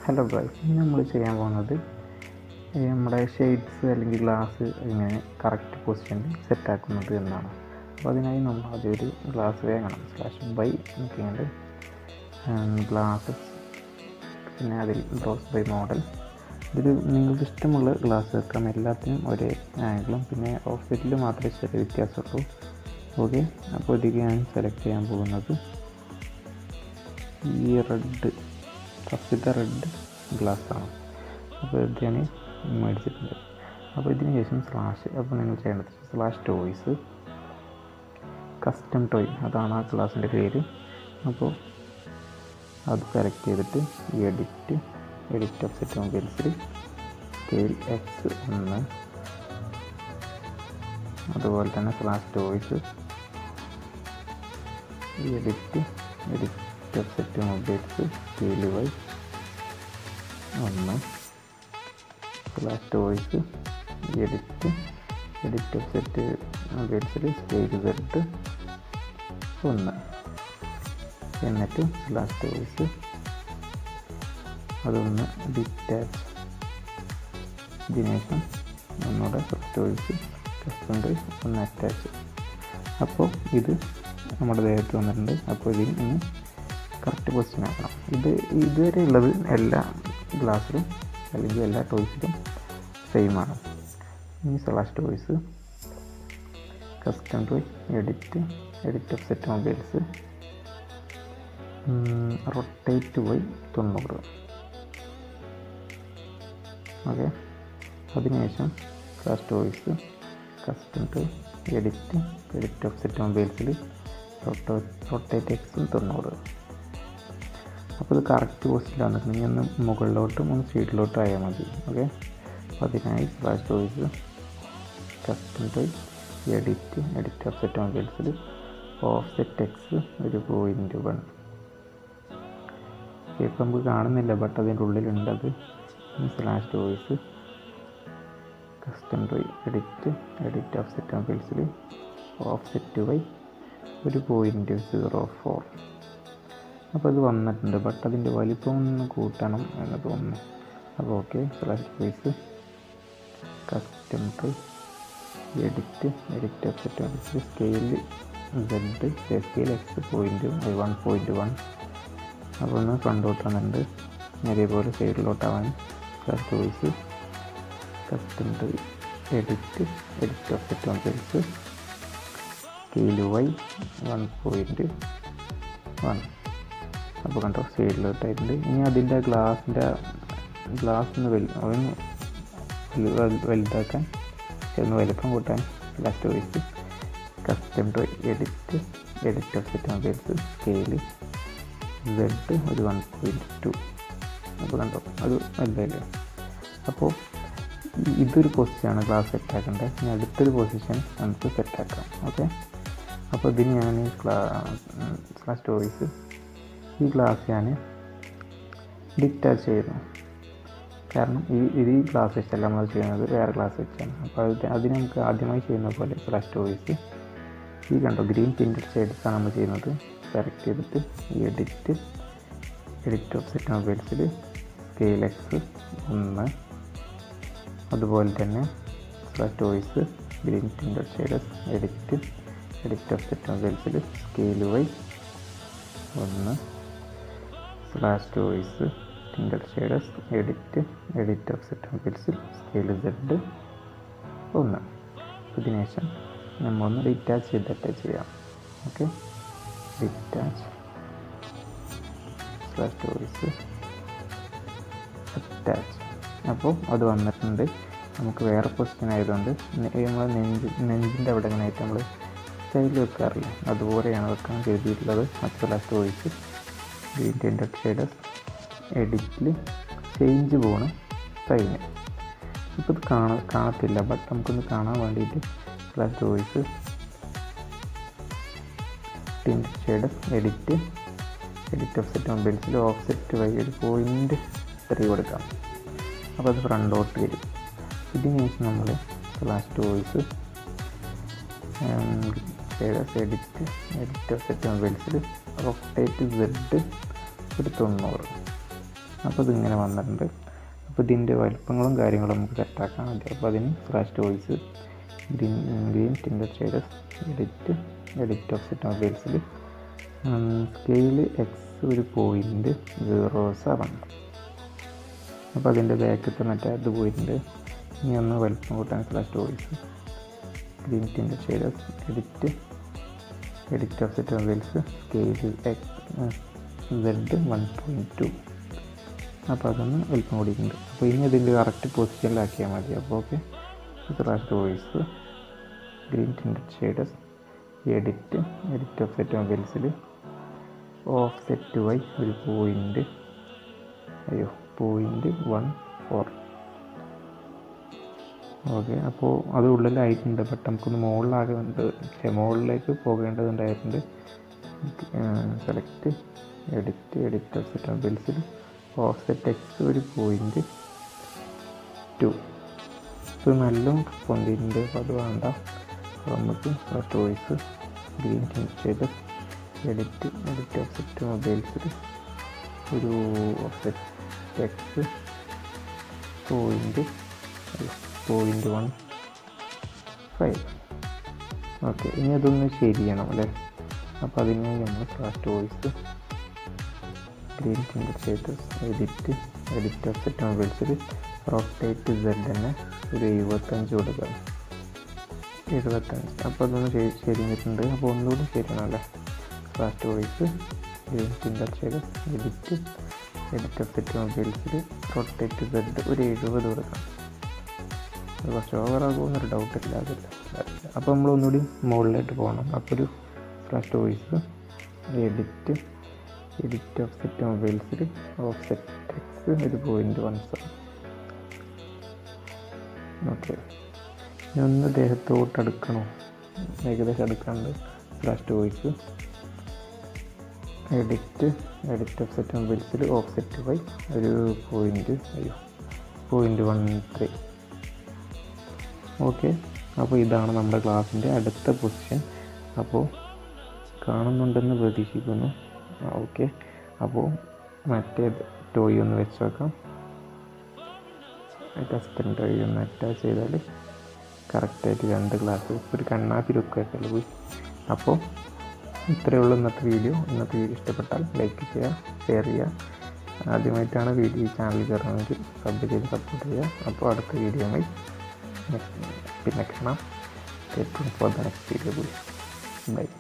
hello guys ഇന്ന് നമ്മൾ ചെയ്യാൻ പോകുന്നത് ഈ നമ്മുടെ ഷെയ്ഡ്സ് അല്ലെങ്കിൽ ഗ്ലാസ് എങ്ങനെ കറക്റ്റ് പൊസിഷനിൽ സെറ്റാക്കുന്നത് എന്നാണ് അപ്പോൾ അതിനായി നമ്മൾ ആദ്യം ഒരു ഗ്ലാസ് വേണം സ്ലാഷ് ബൈ നോക്കിയാണ്ട് ഗ്ലാസ് പിന്നെ അതിൽ ഡ്രോസ് ബൈ മോഡൽ ഇതിൽ നിങ്ങൾക്ക് ഇഷ്ടമുള്ള ഗ്ലാസ് വെക്കാം എല്ലാത്തിനും ഒരേ ആംഗിളും പിന്നെ ഓഫ്സെറ്റിൽ മാത്രമേ ചെറിയ വ്യത്യാസമുള്ളൂ ഓക്കെ അപ്പോൾ ഇതിൽ ഞാൻ സെലക്ട് ചെയ്യാൻ പോകുന്നത് ഈ റെഡ് ഫസ്റ്റത്തെ റെഡ് ഗ്ലാസ് ആണ് അപ്പോൾ ഇത് ഞാൻ മേടിച്ചിട്ടുണ്ട് അപ്പോൾ ഇതിന് ശേഷം സ്ലാഷ് അപ്പോൾ നിങ്ങൾ ചെയ്യേണ്ടത് സ്ലാഷ് ടോയ്സ് കസ്റ്റം ടോയ് അതാണ് ആ ക്ലാസ്സിൻ്റെ പേര് അപ്പോൾ അത് സെലക്ട് ചെയ്തിട്ട് എഡിറ്റ് എഡിറ്റ് ഓഫ് സെറ്റ് മൊബൈൽസിൽ സ്കെയിൽ എക്സ് ഒന്ന് അതുപോലെ തന്നെ slash toys edit edit offset mobiles scale Y ഒന്ന് slash toys edit edit offset മൊബൈൽസിൽ സ്കെയിൽ സെറ്റ് ഒന്ന് എന്നിട്ട് സ്ലാഷ് ടോയ്സ് അതൊന്ന് ഡിറ്റാച്ച് ഇതിനുശേഷം ഒന്നുകൂടെ ടോയ്സ് കസ്റ്റം ഒന്ന് അറ്റാച്ച് അപ്പോൾ ഇത് നമ്മുടെ ദേഹത്ത് വന്നിട്ടുണ്ട് അപ്പോൾ ഇതിന് ഇനി കറക്റ്റ് പൊസിഷൻ ആക്കണം ഇത് ഇതുവരെ ഉള്ളത് എല്ലാ ഗ്ലാസ്സിലും അല്ലെങ്കിൽ എല്ലാ ടോയ്സിലും സെയിം ആണ് ഇനി slash toys custom toy edit edit offset mobiles rotate പോയി തൊണ്ണൂറ് ഓക്കെ അതിനുശേഷം slash toys custom toy edit edit offset മൊബൈൽസിൽ റൊട്ടോ റൊട്ടേറ്റ് എക്സും തൊണ്ണൂറ് അപ്പോൾ ഇത് കറക്റ്റ് പോസ്റ്റിൽ വന്നിട്ടുണ്ടെങ്കിൽ ഒന്ന് മുകളിലോട്ടും ഒന്ന് സൈഡിലോട്ടും ആയാൽ മതി ഓക്കെ അപ്പോൾ അതിനായി slash toys custom toy edit edit offset മൊബൈൽസിൽ ഓഫ് സെറ്റ് എക്സ് ഒരു പോയിൻറ്റ് വൺ ഇപ്പം നമുക്ക് കാണുന്നില്ല ബട്ട് അതിൻ്റെ ഉള്ളിലുണ്ട് അത് slash toys custom toy edit edit offset മൊബൈൽസിൽ ഓഫ് സെറ്റ് വൈ ഒരു പോയിൻറ്റ് സീറോ ഫോർ അപ്പോൾ അത് വന്നിട്ടുണ്ട് ബട്ട് അതിൻ്റെ വലിപ്പം ഒന്ന് കൂട്ടണം എന്ന് തോന്നുന്നു അപ്പോൾ okay slash toys custom toy edit edit offset മൊബൈൽസിൽ scale Z scale X point one point one അപ്പോൾ ഒന്ന് ഫ്രണ്ടോട്ട് വന്നിട്ടുണ്ട് അതേപോലെ സൈഡിലോട്ടാവാൻ slash toys custom toy edit edit offset mobiles scale Y one point one അപ്പോൾ കണ്ടോ സൈഡിലോട്ടായിട്ടുണ്ട് ഇനി അതിൻ്റെ ഗ്ലാസിൻ്റെ ഗ്ലാസ്സിന് വലു ഒന്ന് വലുതാക്കാൻ ഒന്ന് വലുപ്പം കൂട്ടാൻ last voice custom toy edit edit offset mobiles scale Z ഒരു വൺ പോയിൻറ്റ് ടു അപ്പോൾ കണ്ടോ അത് വലുതല്ലേ അപ്പോൾ ഇതൊരു പൊസിഷനാണ് ഗ്ലാസ് സെറ്റാക്കേണ്ടത് ഇനി അടുത്തൊരു പൊസിഷൻ നമുക്ക് സെറ്റാക്കാം ഓക്കെ അപ്പോൾ ഇതിന് ഞാൻ സ്ലാഷ് ടോയ്സ് ഈ ഗ്ലാസ് ഞാൻ ഡിറ്റാച്ച് ചെയ്യുന്നു കാരണം ഈ ഇത് ഈ ഗ്ലാസ് വെച്ചല്ല നമ്മൾ ചെയ്യുന്നത് വേറെ ഗ്ലാസ് വെച്ചാണ് അപ്പോൾ അത് അതിന് നമുക്ക് ആദ്യമായി ചെയ്യുന്ന പോലെ സ്ലാഷ് ടോയ്സ് ഈ കണ്ടോ ഗ്രീൻ പ്രിൻറ്റഡ് ഷെയ്ഡ്സാണ് നമ്മൾ ചെയ്യുന്നത് സെലക്ട് ചെയ്തിട്ട് ഈ എഡിറ്റ് എഡിറ്റ് ഓഫ് സെറ്റ് മൊബൈൽസിൽ സ്കെയിൽ എക്സ് ഒന്ന് അതുപോലെ തന്നെ slash toys green printed shades edit edit offset മൊബൈൽസിൽ സ്കെയിൽ വൈ ഒന്ന് slash toys printed shades edit edit offset മൊബൈൽസിൽ സ്കെയിൽ സെഡ് ഒന്ന് ഇതിനുശേഷം നമ്മളൊന്ന് ഡിറ്റാച്ച് ചെയ്തിട്ട് ചെയ്യാം okay detach slash toys attach അപ്പോൾ അത് വന്നിട്ടുണ്ട് നമുക്ക് വേറെ പൊസിഷൻ ആയതുകൊണ്ട് നമ്മൾ നെഞ്ച് നെഞ്ചിൻ്റെ അവിടെ ഇങ്ങനെ ആയിട്ട് നമ്മൾ സ്റ്റൈൽ വെക്കാറില്ല അതുപോലെയാണ് വെക്കാൻ കരുതിയിട്ടുള്ളത് മറ്റു last voice green tinted shades എഡിറ്റിൽ ചേഞ്ച് പോണ് സൈന് ഇപ്പോൾ ഇത് കാണ കാണത്തില്ല ബട്ട് നമുക്കൊന്ന് കാണാൻ വേണ്ടിയിട്ട് last voice tint shades edit edit offset മൊബൈൽസിൽ ഓഫ് സെറ്റ് വഴി ഒരു പോയിൻ്റ് ത്രീ കൊടുക്കാം അപ്പോൾ അത് ഫ്രണ്ടോട്ട് വരും ഇതിന് ശേഷം നമ്മൾ last voice shades edit edit offset മൊബൈൽസിൽ റൊട്ടേറ്റ് സെഡ് ഒരു തൊണ്ണൂറ് അപ്പോൾ ഇതിങ്ങനെ വന്നിട്ടുണ്ട് അപ്പോൾ ഇതിൻ്റെ വലിപ്പങ്ങളും കാര്യങ്ങളും നമുക്ക് സെറ്റാക്കാൻ മതി അപ്പോൾ അതിന് flash toys green green tinted shades edit edit offset മൊബൈൽസിൽ സ്കെയില് എക്സ് ഒരു പോയിൻറ്റ് സീറോ സെവൻ അപ്പോൾ അതിൻ്റെ ബാക്കത്തെ മറ്റേ അത് പോയിട്ടുണ്ട് ഇനി ഒന്ന് വലിപ്പം കൂട്ടാൻ flash toys green tinted shades edit edit offset mobiles scale X Z one point two അപ്പോൾ അതൊന്ന് വലിപ്പം കൂടിയിട്ടുണ്ട് അപ്പോൾ ഇനി അതിൻ്റെ കറക്റ്റ് പൊസിഷനിലാക്കിയാൽ മതി അപ്പോൾ okay crash voice green tinted shades edit edit offset മൊബൈൽസിൽ ഓഫ് സെറ്റ് വൈ ഒരു പോയിൻ്റ് അയ്യോ പോയിൻ്റ് വൺ ഫോർ ഓക്കെ അപ്പോൾ അത് ഉള്ളിലായിട്ടുണ്ട് ബട്ട് നമുക്കൊന്ന് മുകളിലാകുന്നുണ്ട് പക്ഷേ മുകളിലേക്ക് പോകേണ്ടതുണ്ടായിട്ടുണ്ട് select edit edit offset മൊബൈൽസിൽ ഓഫ് സെറ്റ് എക്സ് ഒരു പോയിൻ്റ് ടു ഇപ്പോൾ നല്ല പൊന്തിയിട്ടുണ്ട് അപ്പോൾ അത് വേണ്ട അപ്പോൾ നമുക്ക് ഫസ്റ്റ് വോയിസ് ഗ്രീൻ ചേഞ്ച് ചെയ്ത് എഡിറ്റ് എഡിറ്റ് ഓഫ് സെറ്റ് മൊബൈൽസിൽ ഒരു offset X point point one five okay ഇനി അതൊന്ന് ശരിയണം അല്ലേ അപ്പോൾ അതിന് നമ്മൾ ഫസ്റ്റ് വോയിസ് ഗ്രീൻ ടിൻഡർ ചെയ്തസ് എഡിറ്റ് എഡിറ്റ് ഓഫ് സെറ്റ് മൊബൈൽസിൽ റൊട്ടേറ്റ് സെഡ് തന്നെ ഒരു എഴുപത്തഞ്ച് കൊടുക്കുക എഴുപത്തഞ്ച് അപ്പോൾ അതൊന്ന് ശരി ശരിഞ്ഞിട്ടുണ്ട് അപ്പോൾ ഒന്നുകൂടി ശരിയാണ് അല്ലേ ഫാസ്റ്റ് വോയിസ് ഗ്രീൻ ടിൻഡർ ചെയ്തസ് എഡിറ്റ് എഡിറ്റ് ഓഫ് സെറ്റ് മൊബൈൽസിൽ റൊട്ടേറ്റ് സെഡ് ഒരു എഴുപത് കൊടുക്കാം അത് കുറച്ച് ഓവറാകുമെന്നൊരു ഡൗട്ട് ഇല്ല അതില്ല അപ്പോൾ നമ്മൾ ഒന്നുകൂടി മുകളിലായിട്ട് പോകണം അപ്പോൾ ഒരു fast voice edit edit offset മൊബൈൽസിൽ ഓഫ് സെറ്റ് എക്സ് ഒരു പോയിൻറ്റ് വൺ സെവൻ ഓക്കെ ഇനി ഒന്ന് ദേഹത്തോട്ട് അടുക്കണോ ഏകദേശം അടുക്കാണ്ട് last voice edit edit offset മൊബൈൽസിൽ ഓഫ് സെറ്റ് ബൈ ഒരു പോയിൻറ്റ് അയ്യോ പോയിൻറ്റ് വൺ ത്രീ ഓക്കെ അപ്പോൾ ഇതാണ് നമ്മുടെ ക്ലാസ്സിൻ്റെ അടുത്ത പൊസിഷൻ അപ്പോൾ കാണുന്നുണ്ടെന്ന് പ്രതീക്ഷിക്കുന്നു ഓക്കെ അപ്പോൾ മറ്റേ ടോയ് ഒന്ന് വെച്ച് വെക്കാം കസ്റ്റം ടോയ് ഒന്ന് അറ്റാച്ച് ചെയ്താൽ കറക്റ്റായിട്ട് രണ്ട് ഗ്ലാസ് ഒരു കണ്ണാപ്പി ലുക്കൊക്കെ പോയി അപ്പോൾ ഇത്രയേ ഉള്ളൂ ഇന്നത്തെ വീഡിയോ ഇന്നത്തെ വീഡിയോ ഇഷ്ടപ്പെട്ടാൽ ലൈക്ക് ചെയ്യുക ഷെയർ ചെയ്യുക ആദ്യമായിട്ടാണ് വീഡിയോ ഈ ചാനൽ കയറണമെങ്കിൽ സബ് ചെയ്ത് സപ്പോർട്ട് ചെയ്യുക അപ്പോൾ അടുത്ത വീഡിയോയുമായി നെക്സ്റ്റ് പിന്നെ കാണാം for the next video by